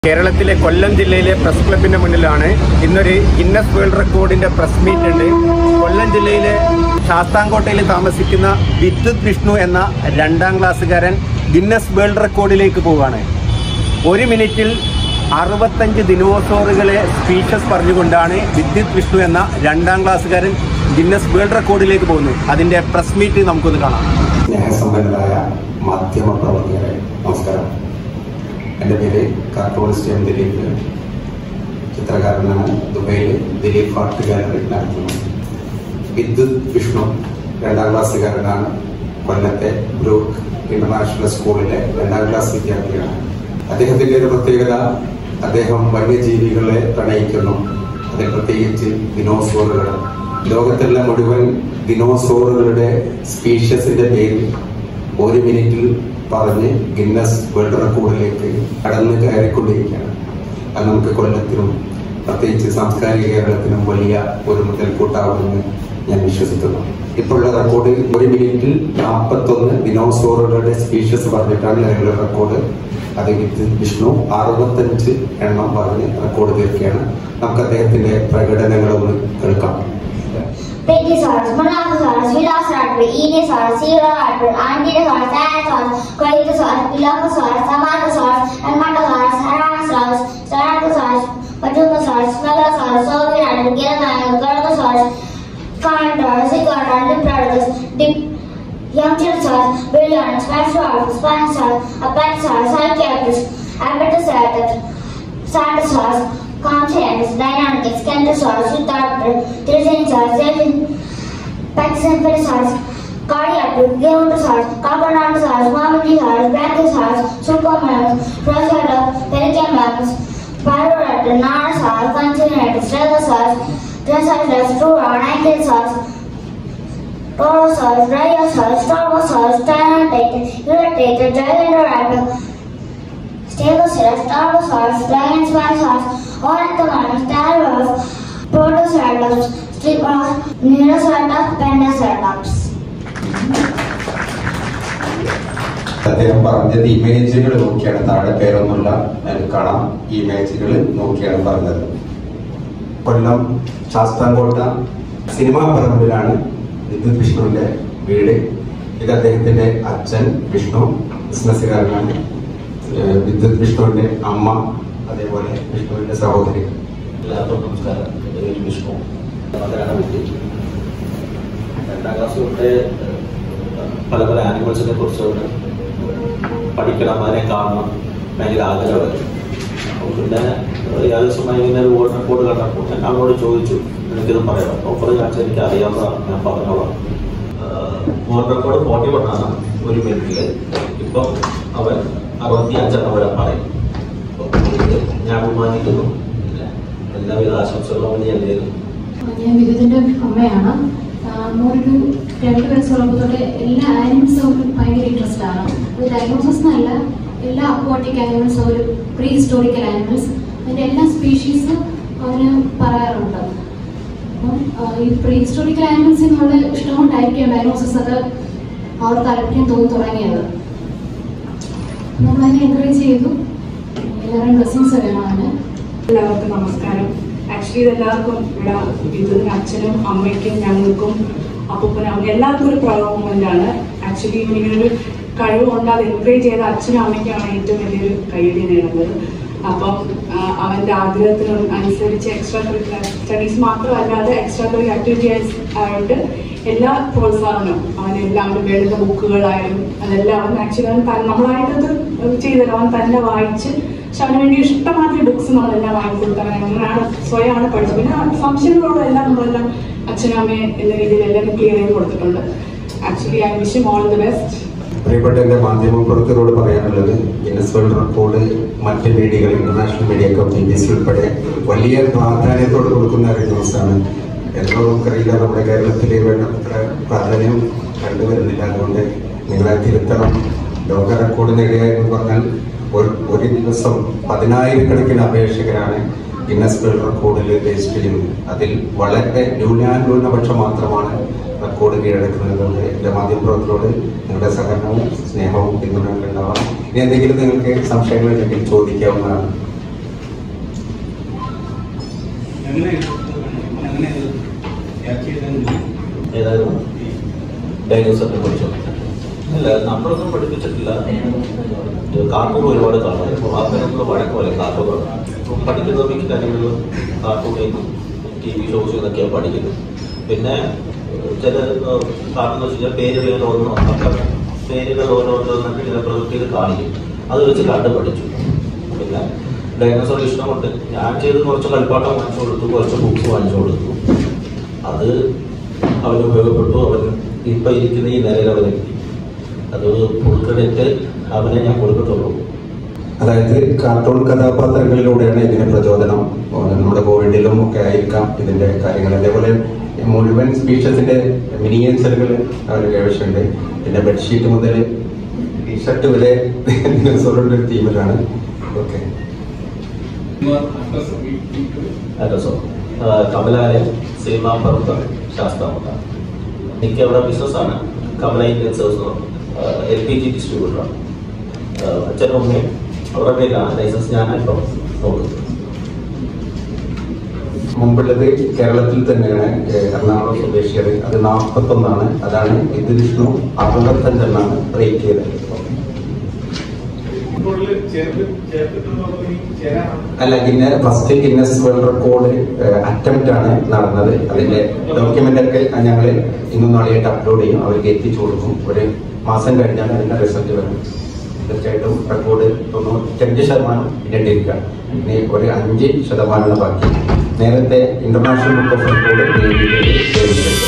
കേരളത്തിലെ കൊല്ലം ജില്ലയിലെ പ്രസ് ക്ലബിന്റെ മുന്നിലാണ് ഇന്നൊരു ഗിന്നസ് വേൾഡ് റെക്കോർഡിന്റെ പ്രസ് മീറ്റ് ഉണ്ട് കൊല്ലം ജില്ലയിലെ ശാസ്താംകോട്ടയിൽ താമസിക്കുന്ന വിദ്യുത് വിഷ്ണു എന്ന രണ്ടാം ക്ലാസ്സുകാരൻ ഗിന്നസ് വേൾഡ് റെക്കോർഡിലേക്ക് പോവുകയാണ് ഒരു മിനിറ്റിൽ അറുപത്തഞ്ച് ദിനോസോറുകളെ സ്പീച്ചസ് പറഞ്ഞുകൊണ്ടാണ് വിദ്യുത് വിഷ്ണു എന്ന രണ്ടാം ക്ലാസ്സുകാരൻ ഗിന്നസ് വേൾഡ് റെക്കോർഡിലേക്ക് പോകുന്നത് അതിന്റെ പ്രസ് മീറ്റ് നമുക്കൊന്ന് കാണാം സ്നേഹസമ്പന്നരായ മാധ്യമ പ്രവർത്തകരെ നമസ്കാരം എൻ്റെ പേര് കാർട്ടൂണിസ്റ്റ് എം ദിലീപ് ചിത്രകാരനാണ് ദുബൈയിൽ ദിലീപ് ആർട്ട് ഗാലറി നടത്തുന്നത് വിദ്യുത് വിഷ്ണു രണ്ടാം ക്ലാസ്സുകാരനാണ് കൊല്ലത്തെ ബ്രൂക്ക് ഇന്റർനാഷണൽ സ്കൂളിലെ രണ്ടാം ക്ലാസ് വിദ്യാർത്ഥിയാണ് അദ്ദേഹത്തിന്റെ ഒരു പ്രത്യേകത അദ്ദേഹം വന്യജീവികളെ പ്രണയിക്കുന്നു അതിൽ പ്രത്യേകിച്ച് ദിനോസോറുകൾ ലോകത്തുള്ള മുഴുവൻ ദിനോസോറുകളുടെ സ്പീഷ്യസിന്റെ പേര് ഒരു മിനിറ്റിൽ പറഞ്ഞ് ഗിന്നസ് വേൾഡ് റെക്കോർഡിലേക്ക് കടന്നു കയറിക്കൊണ്ടിരിക്കുകയാണ് അത് നമുക്ക് കൊല്ലത്തിനും പ്രത്യേകിച്ച് സാംസ്കാരിക കേരളത്തിനും വലിയ ഒരു മുതൽക്കൂട്ടാവുമെന്ന് ഞാൻ വിശ്വസിക്കുന്നു ഇപ്പോഴുള്ള റെക്കോർഡ് ഒരു മിനിറ്റിൽ നാൽപ്പത്തൊന്ന് ദിനോസോറുകളുടെ സ്പീഷ്യസ് പറഞ്ഞിട്ടാണ് നിലവിലെ റെക്കോർഡ് അത് വിത്ത് വിഷ്ണു അറുപത്തഞ്ച് എണ്ണം പറഞ്ഞ് റെക്കോർഡ് തീർക്കുകയാണ് നമുക്ക് അദ്ദേഹത്തിന്റെ പ്രകടനങ്ങളൊന്ന് കേൾക്കാം Brachiosaurus, Monocosaurus, Velociraptor, Enosaurus, Velociraptor, Ankylosaurus, Tyrannosaurus, Corythosaurus, Dilophosaurus, Amatosaurus, Almatosaurus, Tyrannosaurus, Styracosaurus, Padumosaurus, Megalosaurus, Oviraptor, Giganotosaurus, Gorgosaurus, Carnotaurus, Iguanodon, Diplodocus, Dip, Youngtilosaurus, Brillianus, Spinosaurus, Spinosaurus, Apatosaurus, Archaeopteryx, Albertosaurus, Sartosaurus, Compsognathus, Deinonychus, Kentosaurus, Utheraptor, Triceratops, Zephyr, Pachycephalosaurus, Cardiopter, Giganotosaurus, Carbonotosaurus, Myrmecosaurus, Brachiosaurus, Suchomonas, Proceratops, Pelicanus, Pyroraptor, Norosaurus, Conchignathus, Stegosaurus, Drosophilus, Truron, Ankylosaurus, Torosaurus, Brachiosaurus, Turbosaurus, Tyrannosaurus, Uratator, Giganotosaurus, Stegosaurus, Tarbosaurus, Dragon Spinosaurus, Ornithomimus, Pterosaurus, Protoceratops, Strigosaurus, Neuroceratops, Pentaceratops. അദ്ദേഹം പറഞ്ഞത് ഇമേജുകൾ നോക്കിയാണ് താഴെ പേരൊന്നുമില്ല അതിൽ കാണാം ഈ ഇമേജുകൾ നോക്കിയാണ് പറഞ്ഞത് കൊല്ലം ശാസ്താംകോട്ട സിനിമാ പറമ്പിലാണ് വിദ്യുത് വിഷ്ണുവിന്റെ വീട് ഇത് അദ്ദേഹത്തിന്റെ അച്ഛൻ വിഷ്ണു ബിസിനസ്സുകാരനാണ് ഏഹ് വിദ്യുത് വിഷ്ണുവിന്റെ അമ്മ അതേപോലെ വിഷ്ണുവിന്റെ സഹോദരി എല്ലാവർക്കും നമസ്കാരം എൻ്റെ പേര് വിഷ്ണു മകനാണ് വിദ്യ രണ്ടാം ക്ലാസ് തൊട്ട് പല പല ആനിമൽസിനെ കുറിച്ചൊക്കെ പഠിക്കണം അതിനെ കാണണം ഭയങ്കര ആഗ്രഹമായിരുന്നു അപ്പോൾ പിന്നെ ഏഴ് ദിവസം വൈകുന്നേരം വേൾഡ് റെക്കോർഡ് കണ്ടപ്പോൾ ഞാൻ അവനോട് ചോദിച്ചു എനിക്കിത് പറയണം ഓഫർ കാണിച്ചാൽ എനിക്ക് അറിയാവുന്നതാണ് ഞാൻ പറഞ്ഞോളാം വേൾഡ് റെക്കോർഡ് ഫോർട്ടി വൺ ആണ് ഒരു മിനിറ്റിൽ ഇപ്പം അവൻ അറുപത്തി അഞ്ചെണ്ണം വരെ പറയും അപ്പോൾ ഇത് ഞാൻ അഭിമാനിക്കുന്നു എല്ലാവിധ ആശംസകളും അവന് ഞാൻ നേരുന്നു ഞാൻ വിദ്യുതിന്റെ അമ്മയാണ് മോനൊരു രണ്ട് വയസ്സുള്ളപ്പോൾ തൊട്ട് എല്ലാ ആനിമൽസും ഭയങ്കര ഇൻട്രസ്റ്റ് ആണ് അത് ഡയഗ്നോസിസ് എന്നല്ല എല്ലാ അക്വാട്ടിക് ആനിമൽസും ഒരു പ്രീ ഹിസ്റ്റോറിക്കൽ ആനിമൽസ് അതിന്റെ എല്ലാ സ്പീഷീസും അവന് പറയാറുണ്ട് അപ്പം ആ, ഈ പ്രീ ഹിസ്റ്റോറിക്കൽ ആനിമൽസിനുള്ള ഇഷ്ടം കൊണ്ടായിരിക്കും ഡയഗ്നോസിസ് ഒക്കെ അവർ താല്പര്യം തോന്നി തുടങ്ങിയത് നമ്മൾ അതിനെ എൻകറേജ് ചെയ്തു എല്ലാവരുടെയും ബ്ലെസ്സിങ്സ് വേണം അതിന് എല്ലാവർക്കും നമസ്കാരം ആക്ച്വലി ഇതെല്ലാവർക്കും ഇവിടെ വിദ്യുതിന് അച്ഛനും അമ്മയ്ക്കും ഞങ്ങൾക്കും അപ്പൂപ്പനും എല്ലാവർക്കും ഒരു പ്രൗഡ് മൊമെന്റ് ആണ് ആക്ച്വലി ഇങ്ങനൊരു കഴിവ് കൊണ്ട് അത് എൻകറേജ് ചെയ്ത അച്ഛനും അമ്മയ്ക്കാണ് ഏറ്റവും വലിയൊരു കൈയടി നേടുന്നത് അപ്പം ആ, അവന്റെ ആഗ്രഹത്തിന് അനുസരിച്ച് എക്സ്ട്രാ കരിക്കുലർ സ്റ്റഡീസ് മാത്രമല്ലാതെ എക്സ്ട്രാ കരിക്കുലർ ആക്ടിവിറ്റീസ് ആയിട്ട് എല്ലാ പ്രോത്സാഹനവും അവനെല്ലാം അവന് വേണ്ടുന്ന ബുക്കുകളായാലും അതെല്ലാം അവൻ ആക്ച്വലി അവൻ തൻ- നമ്മളായിട്ടത് ചെയ്തല്ലോ അവൻ തന്നെ വായിച്ച് പക്ഷെ അവന് വേണ്ടി ഇഷ്ടമാതിരി ബുക്സ് നമ്മളെല്ലാം വാങ്ങിക്കൊടുക്കാൻ അങ്ങനെയാണ് സ്വയമാണ് പഠിച്ചത് പിന്നെ ആ സംശയങ്ങളോടും എല്ലാം നമ്മളെല്ലാം അച്ഛനും അമ്മയും എന്ന രീതിയിൽ എല്ലാം ക്ലിയർ ചെയ്ത് കൊടുത്തിട്ടുണ്ട് actually I wish all the best പ്രിയപ്പെട്ട എന്റെ മാധ്യമ പ്രവർത്തകരോട് പറയാനുള്ളത് ഗിന്നസ് വേൾഡ് റെക്കോർഡ് മറ്റ് മീഡിയകൾ international media B B C ഉൾപ്പെടെ വലിയ പ്രാധാന്യത്തോട് കൊടുക്കുന്ന ഒരു ന്യൂസാണ് എന്നോ നമുക്കറിയില്ല നമ്മുടെ കേരളത്തിലെ വേണ്ടത്ര പ്രാധാന്യം കണ്ടുവരുന്നില്ല അതുകൊണ്ട് നിങ്ങളെ തിരുത്തണം ലോക റെക്കോർഡ് നേടുക എന്ന് പറഞ്ഞാൽ ഒരു ഒരു ദിവസം പതിനായിരക്കണക്കിന് അപേക്ഷകരാണ് ഗിന്നസ് വേൾഡ് റെക്കോർഡിൽ രജിസ്റ്റർ ചെയ്യുന്നത് അതിൽ വളരെ ന്യൂനാന്യൂനപക്ഷം മാത്രമാണ് റെക്കോർഡ് കീഴടക്കുന്നതുകൊണ്ട് എൻ്റെ മാധ്യമപ്രവർത്തകരോട് നിങ്ങളുടെ സഹകരണവും സ്നേഹവും പിന്തുണയൊക്കെ ഉണ്ടാവാം ഇനി എന്തെങ്കിലും നിങ്ങൾക്ക് സംശയങ്ങളുണ്ടെങ്കിൽ ചോദിക്കാവുന്നതാണ് ഏതായിരുന്നു ഡൈനോസറിനെ പഠിച്ചോ അല്ല നമ്മളൊന്നും പഠിപ്പിച്ചിട്ടില്ല കാർട്ടൂൺ ഒരുപാട് കാണുമായിരുന്നു വാർത്തകളൊക്കെ വഴക്ക് പോലെ കാർട്ടൂൺ പഠിക്കുന്ന മിക്ക കാര്യങ്ങളിലും കാർട്ടൂണിൽ ടി വി ഷോസിൽ നിന്നൊക്കെയാണ് പഠിക്കുന്നത് പിന്നെ ഏഹ്, ചില കാർട്ടൂൺ വെച്ച് കഴിഞ്ഞാൽ പേരുകൾ ഓരോന്നും അപ്പം പേരുകൾ ഓരോന്നൊക്കെ ചില പ്രവൃത്തിയിൽ കാണിക്കും അത് വെച്ച് കണ്ട് പഠിച്ചു പിന്നെ ഡൈനോസർ ഇഷ്ടമുണ്ട് ഞാൻ ചെയ്ത് കുറച്ച് കളിപ്പാട്ടം വാങ്ങിച്ചു കൊടുത്തു കുറച്ച് ബുക്സ് വാങ്ങിച്ചു കൊടുത്തു അത് അവന് ഉപയോഗപ്പെട്ടു അവൻ ഇപ്പൊ ഇരിക്കുന്ന ഈ നിലയിൽ അവനെത്തി അത് ഫുൾ ക്രെഡിറ്റ് അവനെ ഞാൻ കൊടുക്കത്തുള്ളൂ അതായത് കാർട്ടൂൺ കഥാപാത്രങ്ങളിലൂടെയാണ് ഇതിന് പ്രചോദനം ഏഹ് നമ്മുടെ കോവിഡിലും ഒക്കെ ആയിരിക്കാം ഇതിന്റെ കാര്യങ്ങൾ അതേപോലെ മുഴുവൻ സ്പീഷ്യസിന്റെ മിനിയേച്ചറുകൾ അവർ കൈവശമുണ്ട് പിന്നെ ബെഡ്ഷീറ്റ് മുതൽ ടീഷർട്ട് വരെ ദിനസോറിന്റെ ഒരു തീമിലാണ് ഓക്കെ അഡ്രസ്സോ കമലാലയം സിനിമാ പർവ്വതം ശാസ്താമത എനിക്ക് അവിടെ ബിസിനസ്സാണ് Kamala Indian service L P G ഡിസ്ട്രിബ്യൂട്ടറാണ് അച്ഛനും അമ്മയും അവരുടെ പേരിലാണ് ലൈസൻസ് ഞാനായിട്ടോ നോക്കുന്നത് മുമ്പുള്ളത് കേരളത്തിൽ തന്നെയാണ് ഏഹ് എറണാകുളം സ്വദേശിയത് അത് നാൽപ്പത്തൊന്നാണ് അതാണ് ഇത് വിഷ്ണു അറുപത്തഞ്ചെണ്ണാണ് റേറ്റ് ചെയ്തത് അല്ല പിന്നെ first Guinness world record attempt ആണ് നടന്നത് അതിന്റെ ഡോക്യുമെന്റ് ഒക്കെ ഞങ്ങൾ ഇന്നും നാളെയായിട്ട് അപ്ലോഡ് ചെയ്യും അവർക്ക് എത്തിച്ചു കൊടുക്കും ഒരു മാസം കഴിഞ്ഞാൽ അതിന്റെ റിസൾട്ട് വരും തീർച്ചയായിട്ടും റെക്കോർഡ് തൊണ്ണൂറ്റഞ്ച് ശതമാനം പിന്നിട്ടിരിക്കുകയാണ് ഇനി ഒരു അഞ്ച് ശതമാനമാണ് ബാക്കി നേരത്തെ ഇന്റർനാഷണൽ ബുക്ക് ഓഫ് റെക്കോർഡ് നേടിയിട്ട്